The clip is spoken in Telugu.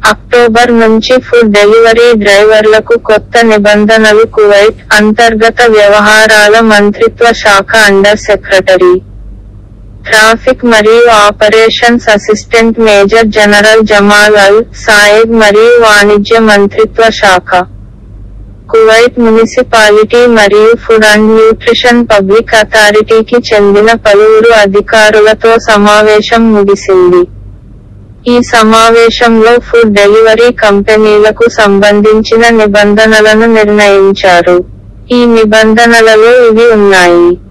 అక్టోబర్ నుంచి ఫుడ్ డెలివరీ డ్రైవర్లకు కొత్త నిబంధనలు కువైట్ అంతర్గత వ్యవహారాల మంత్రిత్వ శాఖ అండర్ సెక్రటరీ ట్రాఫిక్ మరియు operations assistant major general Jamal al Sayed మరియు వాణిజ్య మంత్రిత్వ శాఖ కువైట్ మునిసిపాలిటీ మరియు ఫుడ్ అండ్ న్యూట్రిషన్ పబ్లిక్ అథారిటీకి చెందిన పలువురు అధికారులతో సమావేశం ముగిసింది ఈ సమావేశంలో ఫుడ్ డెలివరీ కంపెనీలకు సంబంధించిన నిబంధనలను నిర్ణయించారు ఈ నిబంధనలలో ఇవి ఉన్నాయి